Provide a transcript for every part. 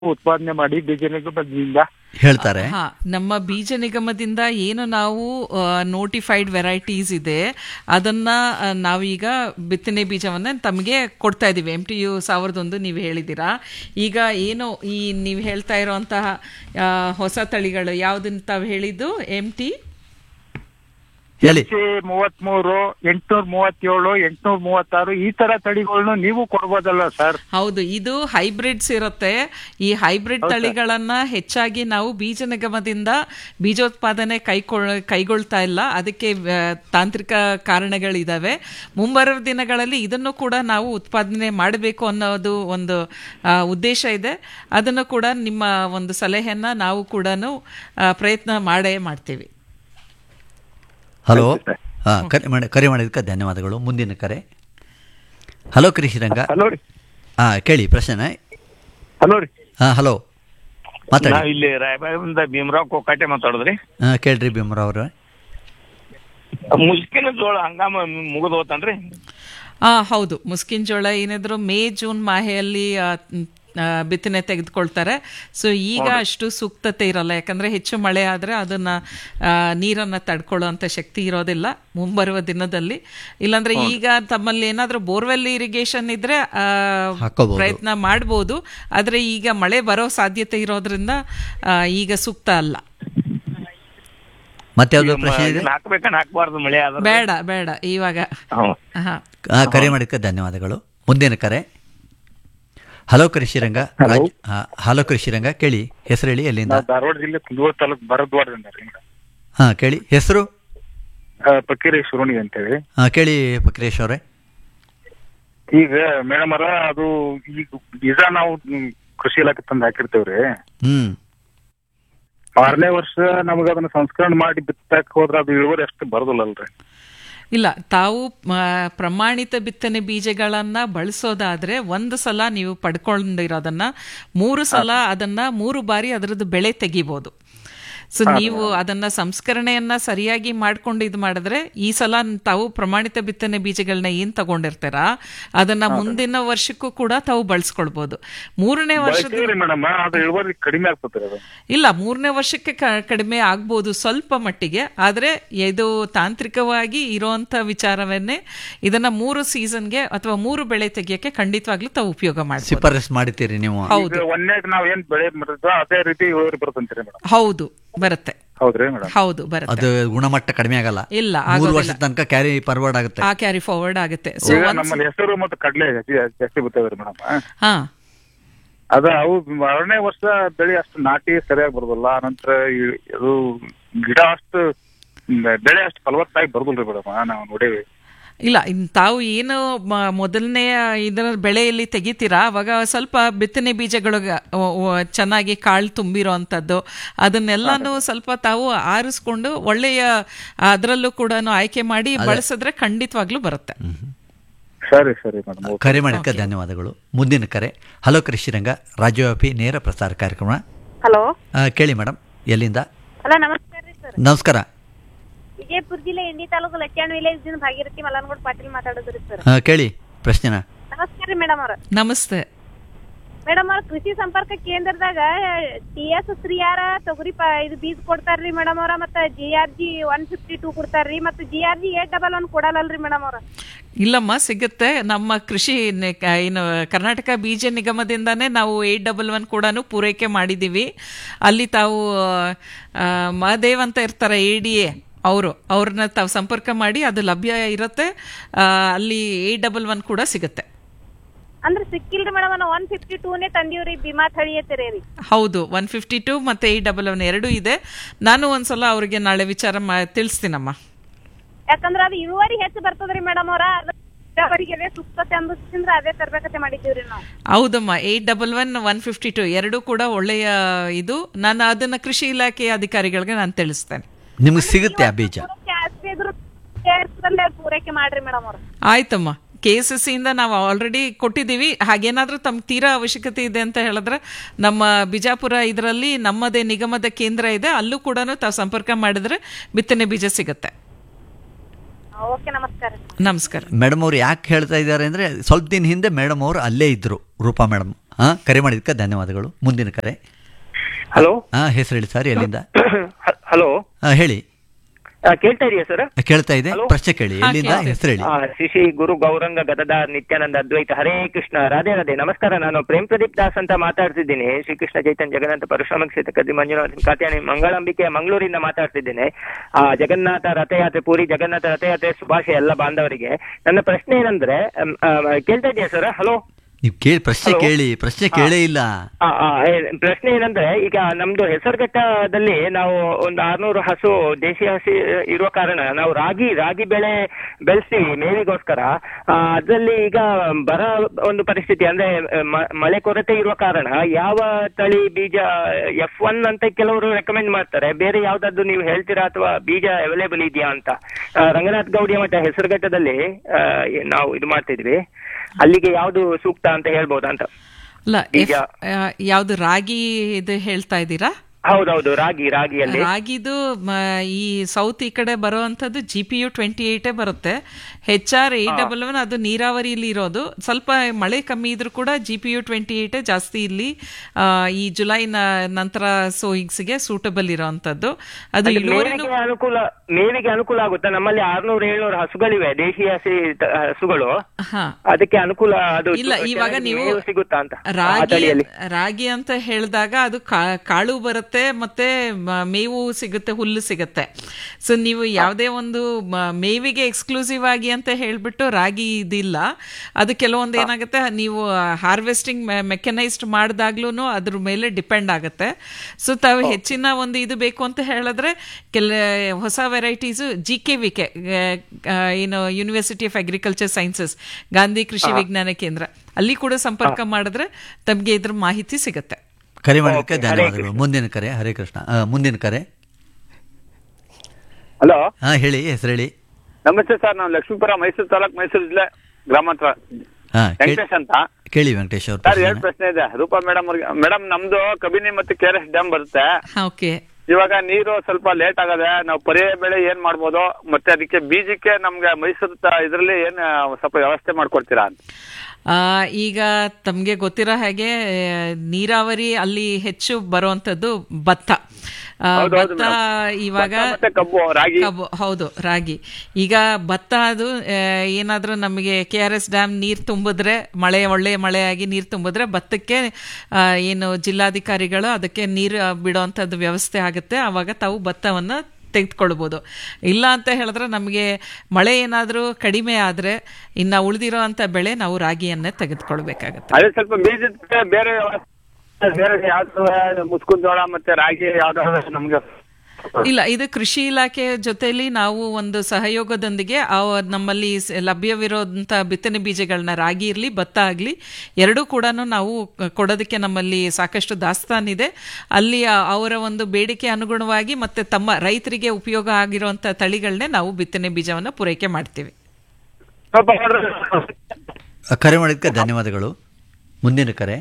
ಉತ್ಪಾದನೆ ಮಾಡಿ ಬೀಜ ನಿಗಮದಿಂದ ಹೇಳ್ತಾರೆ ಹಾ ನಮ್ಮ ಬೀಜ ನಿಗಮದಿಂದ ಏನು ನಾವು ನೋಟಿಫೈಡ್ ವೆರೈಟೀಸ್ ಇದೆ ಅದನ್ನ ಆ, ನಾವೀಗ ಬಿತ್ತನೆ ಬೀಜವನ್ನ ತಮಗೆ ಕೊಡ್ತಾ ಇದೀವಿ ಎಂ ಟಿ ಯು ಸಾವಿರದ ಒಂದು ನೀವು ಹೇಳಿದ್ದೀರಾ ಈಗ ಏನು ಈ ನೀವು ಹೇಳ್ತಾ ಇರೋಂತಹ ಆ, ಹೊಸ ತಳಿಗಳು ಯಾವ್ದನ್ನ ತಾವು ಹೇಳಿದ್ದು ಎಂ ಟಿ ಹೇಳಿ ಮೂವತ್ಮೂರು ಎಂಟ್ನೂರ್ ಮೂವತ್ತೇಳು ಎಂಟ್ನೂರ್ ಮೂವತ್ತಾರು ಈ ತರ ತಳಿಗಳನ್ನು ನೀವು ಕೊಡ್ಬೋದಲ್ಲ ಸರ್ ಹೌದು ಇದು ಹೈಬ್ರಿಡ್ಸ್ ಇರುತ್ತೆ ಈ ಹೈಬ್ರಿಡ್ ತಳಿಗಳನ್ನ ಹೆಚ್ಚಾಗಿ ನಾವು ಬೀಜ ನಿಗಮದಿಂದ ಬೀಜೋತ್ಪಾದನೆ ಕೈಗೊಳ್ ಕೈಗೊಳ್ತಾ ಇಲ್ಲ ಅದಕ್ಕೆ ಆ, ತಾಂತ್ರಿಕ ಕಾರಣಗಳಿದಾವೆ ಮುಂಬರುವ ದಿನಗಳಲ್ಲಿ ಇದನ್ನು ಕೂಡ ನಾವು ಉತ್ಪಾದನೆ ಮಾಡಬೇಕು ಅನ್ನೋದು ಒಂದು ಆ, ಉದ್ದೇಶ ಇದೆ ಅದನ್ನು ಕೂಡ ನಿಮ್ಮ ಒಂದು ಸಲಹೆಯನ್ನ ನಾವು ಕೂಡ ಪ್ರಯತ್ನ ಮಾಡೇ ಮಾಡ್ತೀವಿ ಹಲೋ ಹಾ ಕರೆ ಮಾಡಿ ಕರೆ ಮಾಡಿದ್ದಕ್ಕೆ ಧನ್ಯವಾದಗಳು ಮುಂದಿನ ಕರೆ ಹಲೋ ಕೃಷಿರಂಗ ಹಲೋ ರೀ ಹಾ ಕೇಳಿ ಪ್ರಶ್ನೆ ಹಲೋ ರೀ ಹಾ ಹಲೋ ಮಾತಾಡಿ ನಾವ್ ಇಲ್ಲಿ ರಾಯಬಾಗದಿಂದ ಭೀಮರಾವ್ ಕೊಕ್ಕಾಟೆ ಮಾತಾಡಿದ್ರಿ ಹಾ ಕೇಳ್ರಿ ಭೀಮರಾವ್ ಅವ್ರೆ ಮುಸ್ಕಿನ ಜೋಳ ಹಂಗಾಮ ಮುಗಿದು ಹೋತನ್ರಿ ಆ ಹೌದು ಮುಸ್ಕಿನ್ ಜೋಳ ಏನಿದ್ರು ಮೇ ಜೂನ್ ಮಾಹೆಯಲ್ಲಿ ಆ, ಮ್, ಆ, ಬಿತ್ತನೆ ತೆಗೆದುಕೊಳ್ತಾರೆ ಸೊ ಈಗ ಅಷ್ಟು ಸೂಕ್ತತೆ ಇರಲ್ಲ ಯಾಕಂದ್ರೆ ಹೆಚ್ಚು ಮಳೆ ಆದ್ರೆ ಅದನ್ನ ಆ, ನೀರನ್ನ ತಡ್ಕೊಳ್ಳುವಂತ ಶಕ್ತಿ ಇರೋದಿಲ್ಲ ಮುಂಬರುವ ದಿನದಲ್ಲಿ ಇಲ್ಲಾಂದ್ರೆ ಈಗ ತಮ್ಮಲ್ಲಿ ಏನಾದ್ರೂ ಬೋರ್ವೆಲ್ ಇರಿಗೇಷನ್ ಇದ್ರೆ ಆ, ಹಾಕೋಬಹುದು. ಪ್ರಯತ್ನ ಮಾಡ್ಬೋದು ಆದ್ರೆ ಈಗ ಮಳೆ ಬರೋ ಸಾಧ್ಯತೆ ಇರೋದ್ರಿಂದ ಆ, ಈಗ ಸೂಕ್ತ ಅಲ್ಲ ಮತ್ತೆ ಯಾವ್ದು ಪ್ರಶ್ನೆ ಇದೆ ಹಾಕ್ಬೇಕನ್ ಹಾಕ್ಬಾರ್ದು ಮಳೆ ಆದ್ರೆ ಬೇಡ ಬೇಡ ಇವಾಗ ಹ್ಮ್. ಹಾ ಹಾ, ಕರೆ ಮಾಡಿದ್ದಕ್ಕೆ ಧನ್ಯವಾದಗಳು ಮುಂದಿನ ಕರೆ ಹಲೋ ಕೃಷಿರಂಗ ರಾಜ್ ಹಾ, ಹಲೋ ಕೃಷಿರಂಗ ಕೇಳಿ ಹೆಸರು ಹೇಳಿ ಎಲ್ಲಿಂದ ನಾವ್ ಧಾರವಾಡ ಜಿಲ್ಲೆ ಕುಂದಗೋಳ ತಾಲೂಕ್ ಬರದ್ವಾರದಿಂದ ರೀ ಹಾ ಕೇಳಿ ಹೆಸರು ಪಕ್ಕೀರಿ ಶುರುಣಿ ಅಂತೇಳಿ ಹಾ ಕೇಳಿ ಫಕ್ರೇಶ್ ಅವರೇ ಈಗ ಮೇಡಮ್ ಅರ ಅದು ಈಗ ಬೀಜ ನಾವು ಹ್ಮ್, ಕೃಷಿ ಇಲಾಖೆ ತಂದು ಹಾಕಿರ್ತೇವ್ರಿ ಹ್ಮ್ ಆರನೇ ವರ್ಷ ನಮಗ ಅದನ್ನ ಸಂಸ್ಕರಣೆ ಮಾಡಿ ಬಿತ್ತಕ್ ಹೋದ್ರ ಅದು ಇಳುವರಿ ಅಷ್ಟು ಬರೋದಿಲ್ಲಲ್ರಿ ಇಲ್ಲ ತಾವು ಆ, ಪ್ರಮಾಣಿತ ಬಿತ್ತನೆ ಬೀಜಗಳನ್ನ ಬಳಸೋದಾದ್ರೆ ಒಂದು ಸಲ ನೀವು ಪಡ್ಕೊಂಡಿರೋದನ್ನ ಮೂರು ಸಲ ಅದನ್ನ ಮೂರು ಬಾರಿ ಅದರದ್ದು ಬೆಳೆ ತೆಗಿಬೋದು ಸೊ ನೀವು ಅದನ್ನ ಸಂಸ್ಕರಣೆಯನ್ನ ಸರಿಯಾಗಿ ಮಾಡ್ಕೊಂಡು ಇದು ಮಾಡಿದ್ರೆ ಈ ಸಲ ತಾವು ಪ್ರಮಾಣಿತ ಬಿತ್ತನೆ ಬೀಜಗಳನ್ನ ಏನ್ ತಗೊಂಡಿರ್ತಾರ ಅದನ್ನ ಮುಂದಿನ ವರ್ಷಕ್ಕೂ ಕೂಡ ತಾವು ಬಳಸ್ಕೊಳ್ಬಹುದು ಮೂರನೇ ವರ್ಷದ ಮೇಡಮ್ ಅದು ಇಳುವರಿ ಕಡಿಮೆ ಆಗ್ತದೆ ಅದು ಇಲ್ಲ ಮೂರನೇ ವರ್ಷಕ್ಕೆ ಕ- ಕಡಿಮೆ ಆಗ್ಬೋದು ಸ್ವಲ್ಪ ಮಟ್ಟಿಗೆ ಆದರೆ ಇದು ತಾಂತ್ರಿಕವಾಗಿ ಇರುವಂತ ವಿಚಾರವನ್ನೇ ಇದನ್ನ ಮೂರು ಸೀಸನ್ಗೆ ಅಥವಾ ಮೂರು ಬೆಳೆ ತೆಗಿಯಕ್ಕೆ ಖಂಡಿತವಾಗ್ಲೂ ತಾವು ಉಪಯೋಗ ಮಾಡ್ಬೋದು ಶಿಫಾರಸ್ ಮಾಡ್ತೀರಿ ನೀವು ಹೌದು ಈಗ ಒಂದೇಗ್ ನಾವ್ ಏನ್ ಬೆಳೆ ಮಾಡಿದ್ವೋ ಅದೇ ರೀತಿ ಇಳುವರಿ ಬರ್ತಂತೀರಿ ಮೇಡಮ್ ಹೌದು ಬರುತ್ತೆ ಹೌದ್ರಿ ಮೇಡಮ್ ಹೌದು ಬರುತ್ತೆ ಅದು ಗುಣಮಟ್ಟ ಕಡಿಮೆ ಆಗಲ್ಲ ಇಲ್ಲ ಮೂರು ಆಗೋದಿಲ್ಲ ವರ್ಷದ ತನಕ ಕ್ಯಾರಿ ಫಾರ್ವರ್ಡ್ ಆಗುತ್ತೆ ಆ ಕ್ಯಾರಿ ಫಾರ್ವರ್ಡ್ ಆಗುತ್ತೆ ಸೊ ಈಗ ನಮ್ಮಲ್ಲಿ ಹೆಸರು ಮತ್ತು ಕಡಲೆ ಜಾಸ್ತಿ ಜಾಸ್ತಿ ಬರ್ತೇವ್ರಿ ಮೇಡಮ್ ಹಾ ಅದ ಅವು ಆರನೇ ವರ್ಷ ಬೆಳೆ ಅಷ್ಟು ನಾಟಿ ಸರಿಯಾಗಿ ಬರೋದಿಲ್ಲ ನಂತರ ಅದು ಗಿಡ ಅಷ್ಟು ಮ್, ಬೆಳೆ ಅಷ್ಟು ಫಲವತ್ತಾಗಿ ಬರೋದಿಲ್ರಿ ಮೇಡಮ್ ನಾವು ನೋಡೇವಿ ಇಲ್ಲ ಇನ್ ತಾವು ಏನು ಮ- ಮೊದಲನೇ ಇದರ ಬೆಳೆಯಲ್ಲಿ ತೆಗಿತೀರಾ ಅವಾಗ ಸ್ವಲ್ಪ ಬಿತ್ತನೆ ಬೀಜಗಳು ಚೆನ್ನಾಗಿ ಕಾಳು ತುಂಬಿರೋ ಅಂಥದ್ದು ಅದನ್ನೆಲ್ಲಾನು ಸ್ವಲ್ಪ ತಾವು ಆರಿಸ್ಕೊಂಡು ಒಳ್ಳೆಯ ಅದರಲ್ಲೂ ಕೂಡ ಆಯ್ಕೆ ಮಾಡಿ ಬಳಸಿದ್ರೆ ಖಂಡಿತವಾಗ್ಲೂ ಬರುತ್ತೆ ಸರಿ ಸರಿ ಮೇಡಮ್ ಕರೆ ಮಾಡಿದ್ದಕ್ಕೆ ಧನ್ಯವಾದಗಳು ಮುಂದಿನ ಕರೆ ಹಲೋ ಕೃಷಿರಂಗ ರಾಜ್ಯವ್ಯಾಪಿ ನೇರ ಪ್ರಸಾರ ಕಾರ್ಯಕ್ರಮ ಹಲೋ ಆ, ಕೇಳಿ ಮೇಡಮ್ ಎಲ್ಲಿಂದ ಹಲೋ ನಮಸ್ಕಾರ ರೀ ಸರ್ ನಮಸ್ಕಾರ ವಿಜಯಪುರ ಜಿಲ್ಲೆ ಇಂಡಿ ತಾಲೂಕು ಲಚ್ಚಾಣ್ ವಿಲೇಜ್ ದಿಂದ ಭಾಗೀರಥಿ ಮಲ್ಲನಗೌಡ ಪಾಟೀಲ್ ಮಾತಾಡೋದ್ರಿ ಸರ್ ಆ, ಕೇಳಿ ಪ್ರಶ್ನೆನ ನಮಸ್ಕಾರ ರೀ ಮೇಡಮ್ ಅವ್ರ ನಮಸ್ತೆ ಮೇಡಮ್ ಅವ್ರ ಕೃಷಿ ಸಂಪರ್ಕ ಕೇಂದ್ರದಾಗ ಟಿ ಎಸ್ ಶ್ರೀಯಾರ ತೊಗರಿ ಪ ಇದು ಬೀಜ ಕೊಡ್ತಾರ್ರಿ ಮೇಡಮ್ ಅವ್ರ ಮತ್ತ G R G one fifty two ಕೊಡ್ತಾರ್ರಿ ಮತ್ತ G R G eight double one ಕೊಡಲ್ಲಲ್ರಿ ಮೇಡಮ್ ಅವ್ರ ಇಲ್ಲಮ್ಮ ಸಿಗುತ್ತೆ ನಮ್ಮ ಕೃಷಿ ನೆ- ಕ- ಏನು ಕರ್ನಾಟಕ ಬೀಜ ನಿಗಮದಿಂದಾನೇ ನಾವು ಏಟ್ ಡಬಲ್ ಒನ್ ಕೂಡ ಪೂರೈಕೆ ಮಾಡಿದ್ದೀವಿ ಅಲ್ಲಿ ತಾವು ಆ, ಮಹದೇವ್ ಅಂತ ಇರ್ತಾರೆ ಎ ಡಿ ಎ ಅವರು ಅವ್ರನ್ನ ತಾವು ಸಂಪರ್ಕ ಮಾಡಿ ಅದು ಲಭ್ಯ ಇರುತ್ತೆ ಆ, ಅಲ್ಲಿ ಏಟ್ ಡಬಲ್ ಒನ್ ಕೂಡ ಸಿಗುತ್ತೆ ಅಂದ್ರ ಸಿಕ್ಕಿಲ್ರಿ ಮೇಡಮ್ ನಾವು ಒನ್ ಫಿಫ್ಟಿ ಟೂನೇ ತಂದೀವ್ರಿ ಭೀಮಾ ಥಳಿ ಐತಿರಿ ರೀ ಹೌದು ಒನ್ ಫಿಫ್ಟಿ ಟು ಮತ್ತು ಏಟ್ ಡಬಲ್ ಒನ್ ಎರಡೂ ಇದೆ ನಾನು ಒಂದ್ಸಲ ಅವ್ರಿಗೆ ನಾಳೆ ವಿಚಾರ ಮಾ ತಿಳಿಸ್ತೀನಮ್ಮ ಯಾಕಂದ್ರ ಅದು ಇಳುವರಿ ಹೆಚ್ಚು ಬರ್ತದ್ರಿ ಮೇಡಮ್ ಅವ್ರ ಅವರಿಗೆ ಅದೇ ಸೂಕ್ತತೆ ಅಂದ್ರ ಅದೇ ತರ್ಬೇಕತೆ ಮಾಡಿದ್ದೀವ್ರಿ ನಾವು ಹೌದಮ್ಮ eight double one one fifty two ಎರಡೂ ಕೂಡ ಒಳ್ಳೆಯ ಇದು ನಾನು ಅದನ್ನು ಕೃಷಿ ಇಲಾಖೆಯ ಅಧಿಕಾರಿಗಳಿಗೆ ನಾನು ತಿಳಿಸ್ತೇನೆ ನಿಮಗೆ ಸಿಗುತ್ತೆ ಆ ಬೀಜ ಜಾಸ್ತಿ ಇದ್ರು ಕೇರ್ಸಲ್ಲೇ ಪೂರೈಕೆ ಮಾಡ್ರಿ ಮೇಡಮ್ ಅವ್ರ ಆಯ್ತಮ್ಮ ಕೆ ಎಸ್ ಎಸ್ ಇಂದ ನಾವು ಆಲ್ರೆಡಿ ಕೊಟ್ಟಿದ್ದೀವಿ ಹಾಗೇನಾದ್ರೂ ತಮ್ಗೆ ತೀರಾ ಅವಶ್ಯಕತೆ ಇದೆ ಅಂತ ಹೇಳಿದ್ರೆ ನಮ್ಮ ಬಿಜಾಪುರ ಇದರಲ್ಲಿ ನಮ್ಮದೇ ನಿಗಮದ ಕೇಂದ್ರ ಇದೆ ಅಲ್ಲೂ ಕೂಡ ತಾವು ಸಂಪರ್ಕ ಮಾಡಿದ್ರೆ ಬಿತ್ತನೆ ಬೀಜ ಸಿಗುತ್ತೆ ಓಕೆ ನಮಸ್ಕಾರ ರೀ. ನಮಸ್ಕಾರ ಮೇಡಮ್ ಅವ್ರು ಯಾಕೆ ಹೇಳ್ತಾ ಇದ್ದಾರೆ ಅಂದ್ರೆ ಸ್ವಲ್ಪ ದಿನ ಹಿಂದೆ ಮೇಡಮ್ ಅವರು ಅಲ್ಲೇ ಇದ್ರು ರೂಪಾ ಮೇಡಮ್ ಹಾಂ ಕರೆ ಮಾಡಿದ್ದಕ್ಕೆ ಧನ್ಯವಾದಗಳು ಮುಂದಿನ ಕರೆ ಹಲೋ ಹಾಂ ಹೆಸರು ಹೇಳಿ ಸರ್ ಎಲ್ಲಿಂದ ಹಲೋ ಹಾಂ ಹೇಳಿ ಕೇಳ್ತಾ ಇದೆಯಾ ಸರ್ ಕೇಳ್ತಾ ಇದೆ Hello? ಪ್ರಶ್ನೆ ಕೇಳಿ ಹಾ, ಎಲ್ಲಿಂದ ಕೇಳ್ತಾ ಇದೆ. ಹೆಸರು ಹೇಳಿ ಶ್ರೀ ಶ್ರೀ ಗುರು ಗೌರಂಗ ಗದದಾರ್ ನಿತ್ಯಾನಂದ ಅದ್ವೈತ ಹರೇ ಕೃಷ್ಣ ರಾಧೆ ರಾಧೆ ನಮಸ್ಕಾರ ನಾನು ಪ್ರೇಮ್ ಪ್ರದೀಪ್ ದಾಸ್ ಅಂತ ಮಾತಾಡ್ತಿದ್ದೀನಿ ಶ್ರೀಕೃಷ್ಣ ಚೈತನ್ಯ ಜಗನ್ನಾಥ ಪರಶುರಾಮ ಕ್ಷೇತ್ರ ಕದ್ರಿ ಮಂಜುನಾಥ ಕಾತ್ಯಾಣಿ ಮಂಗಳಂಬಿಕೆ ಮಂಗಳೂರಿಂದ ಮಾತಾಡ್ತಿದ್ದೇನೆ ಆ ಜಗನ್ನಾಥ ರಥಯಾತ್ರೆ ಪೂರಿ ಜಗನ್ನಾಥ ರಥಯಾತ್ರೆ ಶುಭಾಶಯ ಎಲ್ಲ ಬಾಂಧವರಿಗೆ ನನ್ನ ಪ್ರಶ್ನೆ ಏನಂದ್ರೆ ಅಮ್, ಆ, ಕೇಳ್ತಾ ಇದೆಯಾ ಸರ್ ಹಲೋ ನೀವು ಕೇಳಿ ಪ್ರಶ್ನೆ Hello? ಕೇಳಿ ಪ್ರಶ್ನೆ ಕೇಳೇ ಇಲ್ಲ ಆ, ಆ, ಏ- ಪ್ರಶ್ನೆ ಏನಂದ್ರೆ ಈಗ ನಮ್ದು ಹೆಸರುಘಟ್ಟದಲ್ಲಿ ನಾವು ಒಂದು ಆರ್ನೂರು ಹಸು ದೇಶಿ ಹಸಿ ಇರುವ ಕಾರಣ ನಾವು ರಾಗಿ ರಾಗಿ ಬೆಳೆ ಬೆಳೆಸ್ತೀವಿ ಮೇವಿಗೋಸ್ಕರ ಆ, ಅದ್ರಲ್ಲಿ ಈಗ ಬರ ಒಂದು ಪರಿಸ್ಥಿತಿ ಅಂದ್ರೆ ಮ- ಮಳೆ ಕೊರತೆ ಇರುವ ಕಾರಣ ಯಾವ ತಳಿ ಬೀಜ ಎಫ್ ಒನ್ ಅಂತ ಕೆಲವರು ರೆಕಮೆಂಡ್ ಮಾಡ್ತಾರೆ ಬೇರೆ ಯಾವ್ದಾದ್ರು ನೀವು ಹೇಳ್ತೀರಾ ಅಥವಾ ಬೀಜ ಅವೈಲೇಬಲ್ ಇದೆಯಾ ಅಂತ ಆ, ರಂಗನಾಥ್ ಗೌಡಿಯ ಮಠ ಹೆಸರುಘಟ್ಟದಲ್ಲಿ ಆ, ನಾವು ಇದು ಮಾಡ್ತಿದ್ವಿ ಅಲ್ಲಿಗೆ ಯಾವ್ದು ಸೂಕ್ತ ಅಂತ ಹೇಳ್ಬೋದಾ ಅಂತ ಅಲ್ಲ ಬೀಜ. ಯಾವುದು ರಾಗಿ ಇದು ಹೇಳ್ತಾ ಇದ್ದೀರಾ ಹೌದೌದು ರಾಗಿ ರಾಗಿಯಲ್ಲಿ ರಾಗಿದು ಮ, ಈ ಸೌತ್ ಈ ಕಡೆ ಬರುವಂಥದ್ದು ಜಿ ಪಿ ಯು ಟ್ವೆಂಟಿ ಏಟೇ ಬರುತ್ತೆ H R eight double one ಅದು ನೀರಾವರಿಲಿ ಇರೋದು ಸ್ವಲ್ಪ ಮಳೆ ಕಮ್ಮಿ ಇದ್ರೂ ಕೂಡ ಜಿ ಪಿ ಯು ಟ್ವೆಂಟಿ ಏಟೇ ಜಾಸ್ತಿ ಇಲ್ಲಿ ಆ, ಈ ಜುಲೈ ನ- ನಂತರ ಸೋಯಿಗ್ಸ್ಗೆ ಸೂಟಬಲ್ ಇರೋವಂಥದ್ದು ಅದು ಅದು ಇಳುವರಿನೂ ಮೇವಿಗೆ ಅನುಕೂಲ ಮೇವಿಗೆ ಅನುಕೂಲ ಆಗುತ್ತಾ ನಮ್ಮಲ್ಲಿ ಆರ್ನೂರು ಏಳ್ನೂರು ಹಸುಗಳಿವೆ ದೇಶೀಯ ಹಸಿ ತ- ಹಸುಗಳು ಹಾ ಅದಕ್ಕೆ ಅನುಕೂಲ ಅದು ಇಲ್ಲ ಇವಾಗ ಚೆನ್ನಾಗಿ ನೀವು ಮೇವು ಸಿಗುತ್ತಾ ಅಂತ ಆ ರಾಗಿ ತಳಿಯಲ್ಲಿ ರಾಗಿ ಅಂತ ಹೇಳಿದಾಗ ಅದು ಕಾ- ಕಾಳು ಬರುತ್ತೆ ಮತ್ತೆ ಮ- ಮೇವು ಸಿಗುತ್ತೆ ಹುಲ್ಲು ಸಿಗುತ್ತೆ ಸೊ ನೀವು ಯಾವುದೇ ಒಂದು ಮ- ಮೇವಿಗೆ ಎಕ್ಸ್ಕ್ಲೂಸಿವ್ ಆಗಿ ಅಂತ ಹೇಳ್ಬಿಟ್ಟು ರಾಗಿ ಇದಿಲ್ಲ ಅದು ಕೆಲವೊಂದು ಏನಾಗುತ್ತೆ ನೀವು ಹಾರ್ವೆಸ್ಟಿಂಗ್ ಮೆಕನೈಸ್ಡ್ ಮಾಡಿದಾಗ್ಲೂ ಅದ್ರ ಮೇಲೆ ಡಿಪೆಂಡ್ ಆಗುತ್ತೆ ಸೊ ತಾವು ಹೆಚ್ಚಿನ ಒಂದು ಇದು ಬೇಕು ಅಂತ ಹೇಳಿದ್ರೆ ಕೆಲ ಹೊಸ varieties G K V K ಏನು university of agriculture sciences Gandhi Krishi Vigyan ಕೇಂದ್ರ ಅಲ್ಲಿ ಕೂಡ ಸಂಪರ್ಕ ಮಾಡಿದ್ರೆ ತಮಗೆ ಇದ್ರ ಮಾಹಿತಿ ಸಿಗುತ್ತೆ ಕರೆ ಮಾಡಿದ್ದಕ್ಕೆ Okay, ಹರೇ ಧನ್ಯವಾದಗಳು ಮುಂದಿನ ಕರೆ ಹರೇ ಕೃಷ್ಣ ಆ, ಮುಂದಿನ ಕರೆ ಹಲೋ ಹಾಂ ಹೇಳಿ ಹೆಸರು ಹೇಳಿ ನಮಸ್ತೆ ಸರ್ ನಾವು ಲಕ್ಷ್ಮೀಪುರ ಮೈಸೂರು ತಾಲೂಕ್ ಮೈಸೂರು ಜಿಲ್ಲೆ ಗ್ರಾಮಾಂತರ ಹಾಂ ವೆಂಕಟೇಶ್ ಅಂತ ಕೇಳಿ ವೆಂಕಟೇಶ್ ಅವ್ರ ಸರ್ ಎರಡು ಪ್ರಶ್ನೆ ಇದೆ ರೂಪಾ ಮೇಡಮ್ ಅವ್ರಿಗೆ ಮೇಡಮ್ ನಮ್ದು ಕಬಿನಿ ಮತ್ತು ಕೆ ಆರ್ ಎಸ್ ಡ್ಯಾಮ್ ಬರುತ್ತೆ ಓಕೆ ಇವಾಗ ನೀರು ಸ್ವಲ್ಪ ಲೇಟ್ ಆಗದೆ ನಾವು ಪರ್ಯಾಯ ಬೆಳೆ ಏನ್ ಮಾಡ್ಬೋದು ಮತ್ತೆ ಅದಕ್ಕೆ ಬೀಜಕ್ಕೆ ನಮ್ಗೆ ಮೈಸೂರು ತ- ಇದ್ರಲ್ಲಿ ಏನ್ ಸ್ವಲ್ಪ ವ್ಯವಸ್ಥೆ ಮಾಡ್ಕೊಡ್ತೀರಾ ಅಂತ ಆ, ಈಗ ತಮಗೆ ಗೊತ್ತಿರೋ ಹಾಗೆ ಆ, ನೀರಾವರಿ ಅಲ್ಲಿ ಹೆಚ್ಚು ಬರುವಂಥದ್ದು ಭತ್ತ ಆ, ಹೌದು, ಹೌದು ಭತ್ತ ಇವಾಗ ಭತ್ತ ಮತ್ತೆ ಕಬ್ಬು, ರಾಗಿ. ಕಬ್ಬು ಹೌದು ರಾಗಿ ಈಗ ಭತ್ತ ಅದು ಆ, ಏನಾದ್ರೂ ನಮಗೆ ಕೆ ಆರ್ ಎಸ್ ಡ್ಯಾಮ್ ನೀರು ತುಂಬಿದ್ರೆ ಮಳೆ ಒಳ್ಳೆ ಮಳೆಯಾಗಿ ನೀರು ತುಂಬಿದ್ರೆ ಭತ್ತಕ್ಕೆ ಆ, ಏನು ಜಿಲ್ಲಾಧಿಕಾರಿಗಳು ಅದಕ್ಕೆ ನೀರು ಬಿಡುವಂಥದ್ದು ವ್ಯವಸ್ಥೆ ಆಗುತ್ತೆ ಆವಾಗ ತಾವು ಭತ್ತವನ್ನು ತೆಗೆದುಕೊಳ್ಬೋದು ಇಲ್ಲ ಅಂತ ಹೇಳಿದ್ರೆ ನಮಗೆ ಮಳೆ ಏನಾದರೂ ಕಡಿಮೆ ಆದರೆ ಇನ್ನು ಉಳಿದಿರೋ ಅಂಥ ಬೆಳೆ ನಾವು ರಾಗಿಯನ್ನೇ ತೆಗೆದುಕೊಳ್ಬೇಕಾಗತ್ತೆ ಅದೇ ಸ್ವಲ್ಪ ಬೀಜದ ಬೇರೆ ವ್ಯವಸ್ಥೆ- ಬೇರೆ ಯಾವ್ದು ಮುಸ್ಕುನ್ ಜೋಳ ಮತ್ತೆ ರಾಗಿ ಯಾವ್ದಾದ್ರು ನಮ್ಗೆ ಇಲ್ಲ ಇದು ಕೃಷಿ ಇಲಾಖೆ ಜೊತೆಲಿ ನಾವು ಒಂದು ಸಹಯೋಗದೊಂದಿಗೆ ಆ ನಮ್ಮಲ್ಲಿ ಸ- ಲಭ್ಯವಿರೋಂಥ ಬಿತ್ತನೆ ಬೀಜಗಳನ್ನ ರಾಗಿ ಇರಲಿ ಭತ್ತ ಆಗಲಿ ಎರಡೂ ಕೂಡ ನಾವು ಕೊಡೋದಕ್ಕೆ ನಮ್ಮಲ್ಲಿ ಸಾಕಷ್ಟು ದಾಸ್ತಾನಿದೆ ಅಲ್ಲಿ ಆ- ಅವರ ಒಂದು ಬೇಡಿಕೆ ಅನುಗುಣವಾಗಿ ಮತ್ತೆ ತಮ್ಮ ರೈತರಿಗೆ ಉಪಯೋಗ ಆಗಿರುವಂಥ ತಳಿಗಳನ್ನೇ ನಾವು ಬಿತ್ತನೆ ಬೀಜವನ್ನು ಪೂರೈಕೆ ಮಾಡ್ತೀವಿ ಸ್ವಲ್ಪ ನೋಡ್ರಿ. ಆ, ಕರೆ ಮಾಡಿದ್ದಕ್ಕೆ ಧನ್ಯವಾದಗಳು ಮುಂದಿನ ಕರೆ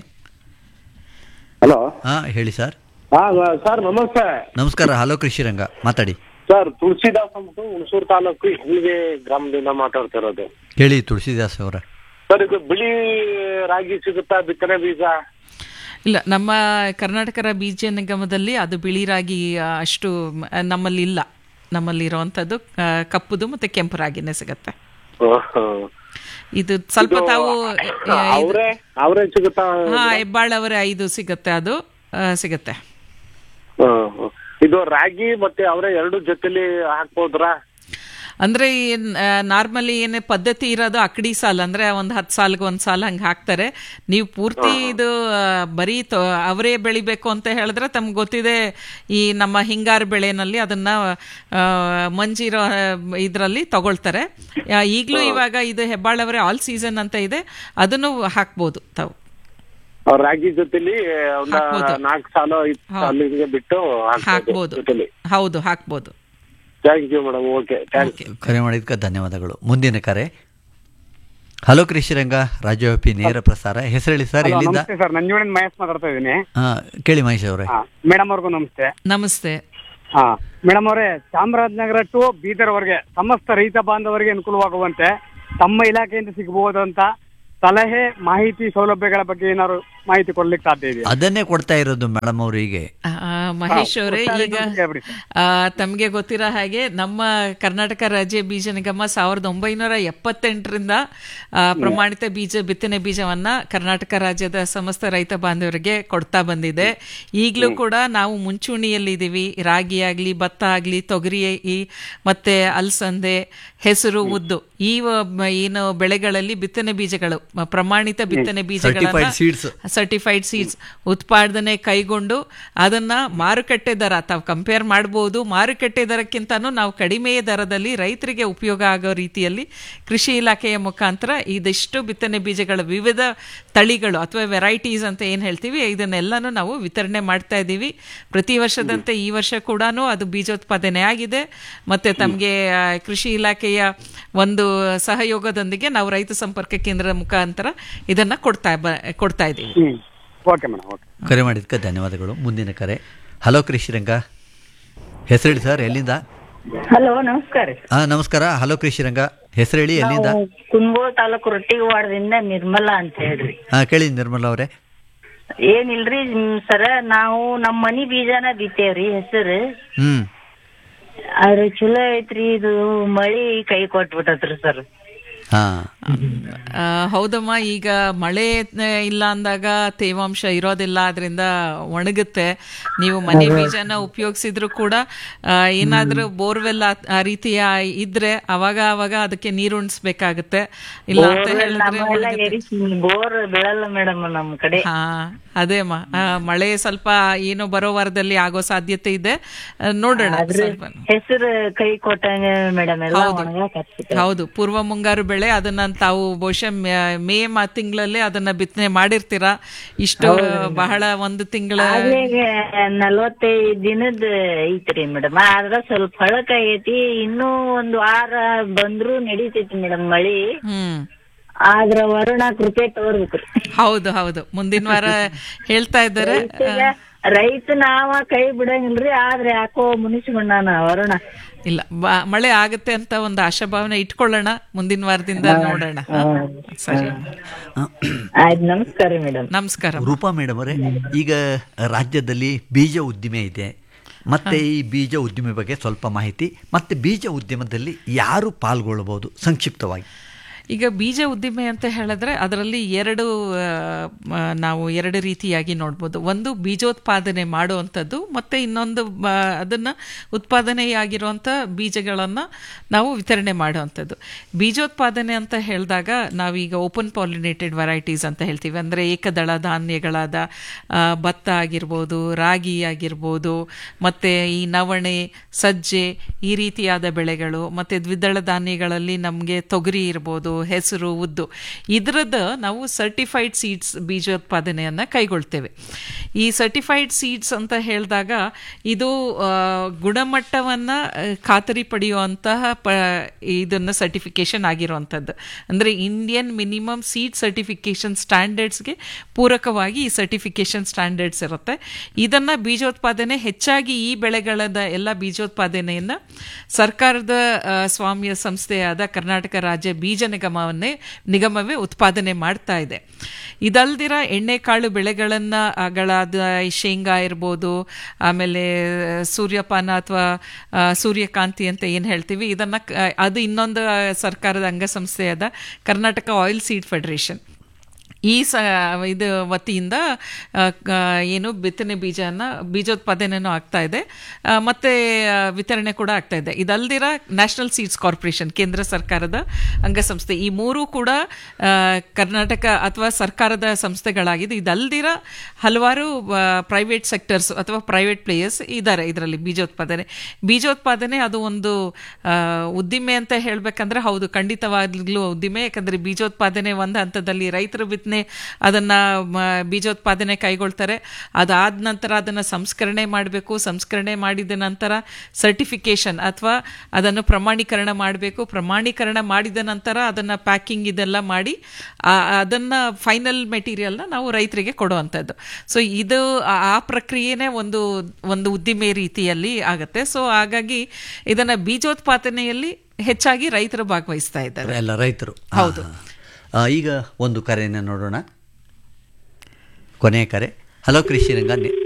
ಹಲೋ ಹಾಂ ಹೇಳಿ ಸರ್ ಹಾ ಸರ್ ನಮಸ್ತೆ ನಮಸ್ಕಾರ ಹಲೋ ಕೃಷಿ ರಂಗ ಮಾತಾಡಿ ಸರ್ ತುಳಸಿದಾಸ್ ಅಂದ್ಬಿಟ್ಟು ಹುಣಸೂರು ತಾಲೂಕು ಹುಲಿಗೆ ಗ್ರಾಮದಿಂದ ಮಾತಾಡ್ತಿರೋದು ಹೇಳಿ ತುಳಸಿದಾಸ್ ಅವರ ಸರ್ ಇದು ಬಿಳಿ ರಾಗಿ ಸಿಗುತ್ತಾ ಬಿತ್ತನೆ ಬೀಜ ಇಲ್ಲ ನಮ್ಮ ಕರ್ನಾಟಕ ಬೀಜ ನಿಗಮದಲ್ಲಿ ಅದು ಬಿಳಿ ರಾಗಿ ಆ, ಅಷ್ಟು ಮ್, ನಮ್ಮಲ್ಲಿ ಇಲ್ಲ ನಮ್ಮಲ್ಲಿ ಇರುವಂಥದ್ದು ಆ, ಕಪ್ಪುದು ಮತ್ತೆ ಕೆಂಪು ರಾಗಿನೇ ಸಿಗತ್ತೆ ಇದು ಸ್ವಲ್ಪ ತಾವು ಅವರೇ ಅವರೇ ಸಿಗುತ್ತಾ ಹಾ ಹೆಬ್ಬಾಳ್ ಅವರ ಐದು ಸಿಗತ್ತೆ ಅದು ಆ, ಸಿಗತ್ತೆ ಹ್ಮ್. ಇದು ರಾಗಿ ಮತ್ತೆ ಅವರೇ ಎರಡು ಜೊತೆಲಿ ಹಾಕ್ಬೋದ್ರಾ ಅಂದ್ರೆ ನಾರ್ಮಲಿ ಏನೇ ಪದ್ಧತಿ ಇರೋದು ಅಕಡಿ ಸಾಲ ಅಂದ್ರೆ ಒಂದ್ ಹತ್ತು ಸಾಲ್ಗೆ ಒಂದ್ ಸಾಲ ಹಂಗೆ ಹಾಕ್ತಾರೆ ನೀವು ಪೂರ್ತಿ ಇದು ಆ, ಬರೀ ತೊ- ಅವರೇ ಬೆಳಿಬೇಕು ಅಂತ ಹೇಳಿದ್ರೆ ತಮ್ಗೆ ಗೊತ್ತಿದೆ ಈ ನಮ್ಮ ಹಿಂಗಾರು ಬೆಳೆನಲ್ಲಿ ಅದನ್ನ ಆ, ಮಂಜಿರೋ ಇದರಲ್ಲಿ ತಗೊಳ್ತಾರೆ ಆ, ಈಗ್ಲೂ ಇವಾಗ ಇದು ಹೆಬ್ಬಾಳವರೇ ಆಲ್ ಸೀಸನ್ ಅಂತ ಇದೆ ಅದನ್ನು ಹಾಕ್ಬೋದು ತಾವು ಅವ್ರ್ ರಾಗಿ ಜೊತೆಲಿ ಒಂದ ಹಾಕ್ಬೋದು. ನಾಲ್ಕು ಸಾಲ ಐದು ಹಾ. ಸಾಲ ಹಿಂಗೆ ಬಿಟ್ಟು ಹಾಕ್ಬೋದು ಹಾಕ್ಬೋದು ಜೊತೆಲಿ ಹೌದು ಹಾಕ್ಬೋದು thank you madam okay thank you ಕರೆ ಮಾಡಿದ್ದಕ್ಕೆ ಧನ್ಯವಾದಗಳು ಮುಂದಿನ ಕರೆ ಹಲೋ ಕೃಷಿ ರಂಗ ರಾಜ್ಯವ್ಯಾಪಿ ನೇರ ಪ್ರಸಾರ ಹೆಸರು ಹೇಳಿ ಸರ್ ಎಲ್ಲಿಂದ ನಮಸ್ತೆ ಸರ್ ನಂಜುವಣಿಂದ ಮಹೇಶ್ ಮಾತಾಡ್ತಾ ಇದ್ದೀನಿ ಹಾಂ ಕೇಳಿ ಮಹೇಶ್ ಅವರೇ ಹಾ ಮೇಡಮ್ ಅವ್ರಿಗೂ ನಮಸ್ತೆ ನಮಸ್ತೆ ಹಾ ಮೇಡಮ್ ಅವರೇ ಚಾಮರಾಜನಗರ ಟು ಬೀದರ್ ವರೆಗೆ ಸಮಸ್ತ ರೈತ ಬಾಂಧವರಿಗೆ ಅನುಕೂಲವಾಗುವಂತೆ ತಮ್ಮ ಇಲಾಖೆಯಿಂದ ಸಿಗಬಹುದಂತ ಸಲಹೆ ಮಾಹಿತಿ ಸೌಲಭ್ಯಗಳ ಬಗ್ಗೆ ಏನಾದ್ರು ಮಾಹಿತಿ ಕೊಡ್ಲಿಕ್ಕೆ ಸಾಧ್ಯ ಇದೆಯಾ ಅದನ್ನೇ ಕೊಡ್ತಾ ಇರೋದು ಮೇಡಮ್ ಅವರಿಗೆ ಆ, ಮಹೇಶ್ ಅವರೇ ಒಟ್ಟಾರೆ ಈಗ ಇದೊಂದು ಹೇಳ್ಬಿಡಿ ಸರ್. ಆ, ತಮ್ಗೆ ಗೊತ್ತಿರೋ ಹಾಗೆ ನಮ್ಮ ಕರ್ನಾಟಕ ರಾಜ್ಯ ಬೀಜ ನಿಗಮ ಸಾವಿರದ ಒಂಬೈನೂರ ಎಪ್ಪತ್ತೆಂಟರಿಂದ ಆ, ಪ್ರಮಾಣಿತ ಬೀಜ ಬಿತ್ತನೆ ಬೀಜವನ್ನ ಕರ್ನಾಟಕ ರಾಜ್ಯದ ಸಮಸ್ತ ರೈತ ಬಾಂಧವರಿಗೆ ಕೊಡ್ತಾ ಬಂದಿದೆ ಈಗಲೂ ಕೂಡ ನಾವು ಮುಂಚೂಣಿಯಲ್ಲಿದ್ದೀವಿ ರಾಗಿ ಆಗ್ಲಿ ಭತ್ತ ಆಗ್ಲಿ ತೊಗರಿ ಈ ಮತ್ತೆ ಅಲಸಂದೆ ಹೆಸರು ಉದ್ದು ಈ ವ- ಮ- ಏನು ಬೆಳೆಗಳಲ್ಲಿ ಬಿತ್ತನೆ ಬೀಜಗಳು ಮ- ಪ್ರಮಾಣಿತ ಬಿತ್ತನೆ ಬೀಜಗಳನ್ನ Certified seeds. ಸರ್ಟಿಫೈಡ್ ಸೀಡ್ಸ್ ಉತ್ಪಾದನೆ ಕೈಗೊಂಡು ಅದನ್ನ ಮಾರುಕಟ್ಟೆ ದರ ತಾವು ಕಂಪೇರ್ ಮಾಡಬಹುದು ಮಾರುಕಟ್ಟೆ ದರಕ್ಕಿಂತನೂ ನಾವು ಕಡಿಮೆ ದರದಲ್ಲಿ ರೈತರಿಗೆ ಉಪಯೋಗ ಆಗೋ ರೀತಿಯಲ್ಲಿ ಕೃಷಿ ಇಲಾಖೆಯ ಮುಖಾಂತರ ಇದಿಷ್ಟು ಬಿತ್ತನೆ ಬೀಜಗಳ ವಿವಿಧ ತಳಿಗಳು ಅಥವಾ ವೆರೈಟೀಸ್ ಅಂತ ಏನು ಹೇಳ್ತೀವಿ ಇದನ್ನೆಲ್ಲನೂ ನಾವು ವಿತರಣೆ ಮಾಡ್ತಾ ಇದ್ದೀವಿ ಪ್ರತಿ ವರ್ಷದಂತೆ ಈ ವರ್ಷ ಕೂಡ ಅದು ಬೀಜೋತ್ಪಾದನೆ ಆಗಿದೆ ಮತ್ತೆ ತಮಗೆ ಕೃಷಿ ಇಲಾಖೆಯ ಒಂದು ಸಹಯೋಗದೊಂದಿಗೆ ನಾವು ರೈತ ಸಂಪರ್ಕ ಕೇಂದ್ರದ ಮುಖಾಂತರ ಇದನ್ನ ಕೊಡ್ತಾ ಬ- ಕೊಡ್ತಾ ಇದ್ದೀವಿ ಹ್ಮ್ ಓಕೆ ಮೇಡಮ್ ಓಕೆ ಕರೆ ಮಾಡಿದ್ದಕ್ಕೆ ಧನ್ಯವಾದಗಳು ಮುಂದಿನ ಕರೆ ಹಲೋ ಕೃಷಿರಂಗ ಹೆಸರೇಳಿ ಸರ್ ಎಲ್ಲಿಂದ ಹಲೋ ನಮಸ್ಕಾರ ಹಾ ನಮಸ್ಕಾರ ಹಲೋ ಕೃಷಿರಂಗ ಹೆಸರೇಳಿ ಎಲ್ಲಿಂದ ಕುಂದಗೋಳ ತಾಲೂಕು ರೊಟ್ಟಿವಾಡದಿಂದ ನಿರ್ಮಲಾ ಅಂತ ಹೇಳ್ರಿ ಹಾ ಕೇಳಿ ನಿರ್ಮಲಾ ಅವರೇ ಏನಿಲ್ರಿ ಹ್ಮ್, ಸರ ನಾವು ನಮ್ಮ ಮನಿ ಬೀಜನ ಬಿತ್ತೇವ್ರಿ ಹೆಸರು ಹ್ಮ್ ಆದ್ರೆ ಚಲೋ ಐತ್ರಿ ಇದು ಮಳಿ ಕೈ ಕೊಟ್ಬಿಟ್ಟತ್ರಿ ಸರ್ ಹಾ ಆ, ಹೌದಮ್ಮ ಈಗ ಮಳೆ ಆ, ಇಲ್ಲ ಅಂದಾಗ ತೇವಾಂಶ ಇರೋದಿಲ್ಲ ಅದರಿಂದ ಒಣಗುತ್ತೆ ನೀವು ಮನೆ ಬೀಜನ ಉಪಯೋಗಿಸಿದ್ರು ಕೂಡ ಆ, ಏನಾದ್ರೂ ಬೋರ್ವೆಲ್ ಆ- ಆ ರೀತಿಯ ಇದ್ರೆ ಅವಾಗ ಅವಾಗ ಅದಕ್ಕೆ ನೀರು ಉಣಿಸ್ಬೇಕಾಗುತ್ತೆ ಇಲ್ಲ ಅಂತ ಹೇಳಿದ್ರೆ ನಮ್ಮೆಲ್ಲ ಒಣಗುತ್ತೆ. ಎರಿ ಬೋರ್ ಬೀಳಲ್ಲ ಮೇಡಮ್ ನಮ್ ಕಡೆ ಹಾ ಅದೇ ಅಮ್ಮ ಆ, ಮಳೆ ಸ್ವಲ್ಪ ಏನು ಬರೋ ವಾರದಲ್ಲಿ ಆಗೋ ಸಾಧ್ಯತೆ ಇದೆ ಆ, ನೋಡೋಣ ಸ್ವಲ್ಪ ಹೆಸರು ಕೈ ಕೊಟ್ಟಂಗ ಮೇಡಮ್ ಎಲ್ಲ ಹೌದು. ಒಣಗಾಕ ಹೌದು ಪೂರ್ವ ಮುಂಗಾರು ಬೆಳೆ ಅದನ್ನ ತಾವು ಬಹುಶಃ ಮೇ- ಮೇ ಮ ತಿಂಗಳಲ್ಲಿ ಅದನ್ನ ಬಿತ್ತನೆ ಮಾಡಿರ್ತೀರಾ ಇಷ್ಟು ಬಹಳ ಒಂದು ತಿಂಗಳ ಆಗ್ಲೇ ನಲ್ವತ್ತೈದ್ ದಿನದ ಐತ್ರಿ ಮೇಡಮ್ ಆದ್ರ ಸ್ವಲ್ಪ ಹಳಕ್ ಆಗೈತಿ ಇನ್ನೂ ಒಂದ್ ವಾರ ಬಂದ್ರು ನಡೀತೈತಿ ಮೇಡಮ್ ಮಳಿ ಹ್ಮ್ ಆದ್ರ ವರುಣ ಕೃಪೆ ತೋರ್ಬೇಕ್ರಿ ಹೌದು ಹೌದು ಮುಂದಿನ ವಾರ ಹೇಳ್ತಾ ಇದ್ದಾರೆ ರೈತಗ ರೈತ ನಾವ ಕೈ ಬಿಡಂಗಿಲ್ರಿ ಆದ್ರೆ ಯಾಕೋ ಮುನಿಸ್ಕೊಂಡಾನ ವರುಣ ಇಲ್ಲ ಬ- ಮಳೆ ಆಗುತ್ತೆ ಅಂತ ಒಂದು ಆಶಾಭಾವನೆ ಇಟ್ಕೊಳ್ಳೋಣ ಮುಂದಿನ ವಾರದಿಂದ ನೋಡೋಣ ಹಾ? ಸರಿ ಆಯ್ತು ನಮಸ್ಕಾರ ಮೇಡಮ್ ನಮಸ್ಕಾರ ರೂಪಾ ಮೇಡಮ್ ಅವರೇ ಈಗ ರಾಜ್ಯದಲ್ಲಿ ಬೀಜ ಉದ್ದಿಮೆ ಇದೆ ಮತ್ತೆ ಈ ಬೀಜ ಉದ್ದಿಮೆ ಬಗ್ಗೆ ಸ್ವಲ್ಪ ಮಾಹಿತಿ ಮತ್ತೆ ಬೀಜ ಉದ್ಯಮದಲ್ಲಿ ಯಾರು ಪಾಲ್ಗೊಳ್ಳಬಹುದು ಸಂಕ್ಷಿಪ್ತವಾಗಿ ಈಗ ಬೀಜ ಉದ್ದಿಮೆ ಅಂತ ಹೇಳಿದ್ರೆ ಅದರಲ್ಲಿ ಎರಡು ಆ, ಮ, ನಾವು ಎರಡು ರೀತಿಯಾಗಿ ನೋಡ್ಬೋದು ಒಂದು ಬೀಜೋತ್ಪಾದನೆ ಮಾಡುವಂಥದ್ದು ಮತ್ತೆ ಇನ್ನೊಂದು ಬ- ಅದನ್ನ ಉತ್ಪಾದನೆಯಾಗಿರುವಂಥ ಬೀಜಗಳನ್ನು ನಾವು ವಿತರಣೆ ಮಾಡುವಂಥದ್ದು ಬೀಜೋತ್ಪಾದನೆ ಅಂತ ಹೇಳಿದಾಗ ನಾವೀಗ ಓಪನ್ ಪಾಲಿನೇಟೆಡ್ ವೆರೈಟೀಸ್ ಅಂತ ಹೇಳ್ತೀವಿ ಅಂದರೆ ಏಕದಳ ಧಾನ್ಯಗಳಾದ ಆ, ಭತ್ತ ಆಗಿರ್ಬೋದು ರಾಗಿ ಆಗಿರ್ಬೋದು ಮತ್ತು ಈ ನವಣೆ ಸಜ್ಜೆ ಈ ರೀತಿಯಾದ ಬೆಳೆಗಳು ಮತ್ತು ದ್ವಿದಳ ಧಾನ್ಯಗಳಲ್ಲಿ ನಮಗೆ ತೊಗರಿ ಇರ್ಬೋದು ಹೆಸರು ಉದ್ದು ಇದರದ್ದು ನಾವು ಸರ್ಟಿಫೈಡ್ ಸೀಡ್ಸ್ ಬೀಜೋತ್ಪಾದನೆಯನ್ನು ಕೈಗೊಳ್ತೇವೆ ಈ ಸರ್ಟಿಫೈಡ್ ಸೀಡ್ಸ್ ಅಂತ ಹೇಳಿದಾಗ ಇದು ಆ, ಗುಣಮಟ್ಟವನ್ನು ಆ, ಖಾತರಿ ಪಡೆಯುವಂತಹ ಪ ಇದನ್ನು ಸರ್ಟಿಫಿಕೇಶನ್ ಆಗಿರುವಂಥದ್ದು ಅಂದರೆ ಇಂಡಿಯನ್ ಮಿನಿಮಮ್ ಸೀಡ್ ಸರ್ಟಿಫಿಕೇಶನ್ ಸ್ಟ್ಯಾಂಡರ್ಡ್ಸ್ಗೆ ಪೂರಕವಾಗಿ ಈ ಸರ್ಟಿಫಿಕೇಶನ್ ಸ್ಟ್ಯಾಂಡರ್ಡ್ಸ್ ಇರುತ್ತೆ ಇದನ್ನು ಬೀಜೋತ್ಪಾದನೆ ಹೆಚ್ಚಾಗಿ ಈ ಬೆಳೆಗಳದ ಎಲ್ಲ ಬೀಜೋತ್ಪಾದನೆಯನ್ನು ಸರ್ಕಾರದ ಆ, ಸ್ವಾಮ್ಯ ಸಂಸ್ಥೆಯಾದ ಕರ್ನಾಟಕ ರಾಜ್ಯ ಬೀಜ ನಿಗಮವನ್ನೇ ನಿಗಮವೇ ಉತ್ಪಾದನೆ ಮಾಡ್ತಾ ಇದೆ ಇದಲ್ದಿರ ಎಣ್ಣೆಕಾಳು ಬೆಳೆಗಳನ್ನ ಗಳಾದ ಈ ಶೇಂಗಾ ಇರ್ಬೋದು ಆಮೇಲೆ ಸೂರ್ಯಪಾನ ಅಥವಾ ಸೂರ್ಯಕಾಂತಿ ಅಂತ ಏನು ಹೇಳ್ತೀವಿ ಇದನ್ನ ಕ- ಅದು ಇನ್ನೊಂದು ಆ, ಸರ್ಕಾರದ ಅಂಗಸಂಸ್ಥೆಯಾದ ಕರ್ನಾಟಕ ಆಯಿಲ್ ಸೀಡ್ ಫೆಡರೇಷನ್ ಈ ಸ ಇದು ವತಿಯಿಂದ ಆ, ಕ- ಏನು ಬಿತ್ತನೆ ಬೀಜನ ಬೀಜೋತ್ಪಾದನೆನೂ ಆಗ್ತಾ ಇದೆ ಆ, ಮತ್ತೆ ಆ, ವಿತರಣೆ ಕೂಡ ಆಗ್ತಾ ಇದೆ ಇದಲ್ದಿರ ನ್ಯಾಷನಲ್ ಸೀಡ್ಸ್ ಕಾರ್ಪೊರೇಷನ್ ಕೇಂದ್ರ ಸರ್ಕಾರದ ಅಂಗಸಂಸ್ಥೆ ಈ ಮೂರು ಕೂಡ ಆ, ಕರ್ನಾಟಕ ಅಥವಾ ಸರ್ಕಾರದ ಸಂಸ್ಥೆಗಳಾಗಿದೆ ಇದಲ್ದಿರ ಹಲವಾರು ಪ್ರೈವೇಟ್ ಸೆಕ್ಟರ್ಸ್ ಅಥವಾ ಪ್ರೈವೇಟ್ ಪ್ಲೇಯರ್ಸ್ ಇದ್ದಾರೆ ಇದರಲ್ಲಿ ಬೀಜೋತ್ಪಾದನೆ ಬೀಜೋತ್ಪಾದನೆ ಅದು ಒಂದು ಆ, ಉದ್ದಿಮೆ ಅಂತ ಹೇಳ್ಬೇಕಂದ್ರೆ ಹೌದು ಖಂಡಿತವಾಗ್ಲೂ ಉದ್ದಿಮೆ ಯಾಕಂದ್ರೆ ಬೀಜೋತ್ಪಾದನೆ ಒಂದು ಹಂತದಲ್ಲಿ ರೈತರ ಬಿತ್ತನೆ ಅದನ್ನ ಮ, ಬೀಜೋತ್ಪಾದನೆ ಕೈಗೊಳ್ತಾರೆ ಅದಾದ ನಂತರ ಅದನ್ನ ಸಂಸ್ಕರಣೆ ಮಾಡಬೇಕು ಸಂಸ್ಕರಣೆ ಮಾಡಿದ ನಂತರ ಸರ್ಟಿಫಿಕೇಶನ್ ಅಥವಾ ಅದನ್ನು ಪ್ರಮಾಣೀಕರಣ ಮಾಡಬೇಕು ಪ್ರಮಾಣೀಕರಣ ಮಾಡಿದ ನಂತರ ಅದನ್ನ ಪ್ಯಾಕಿಂಗ್ ಇದೆಲ್ಲ ಮಾಡಿ ಆ- ಅದನ್ನ ಫೈನಲ್ ಮೆಟೀರಿಯಲ್ನ ನಾವು ರೈತರಿಗೆ ಕೊಡುವಂಥದ್ದು ಸೊ ಇದು ಆ- ಆ ಪ್ರಕ್ರಿಯೆನೇ ಒಂದು ಒಂದು ಉದ್ದಿಮೆ ರೀತಿಯಲ್ಲಿ ಆಗುತ್ತೆ ಸೊ ಹಾಗಾಗಿ ಇದನ್ನ ಬೀಜೋತ್ಪಾದನೆಯಲ್ಲಿ ಹೆಚ್ಚಾಗಿ ರೈತರು ಭಾಗವಹಿಸ್ತಾ ಇದ್ದಾರೆ ಎಲ್ಲ ರೈತರು ಹೌದು. ಈಗ ಒಂದು ಕರೆಯನ್ನು ನೋಡೋಣ ಕೊನೆಯ ಕರೆ ಹಲೋ ಕೃಷಿ ರಂಗ ನೆ-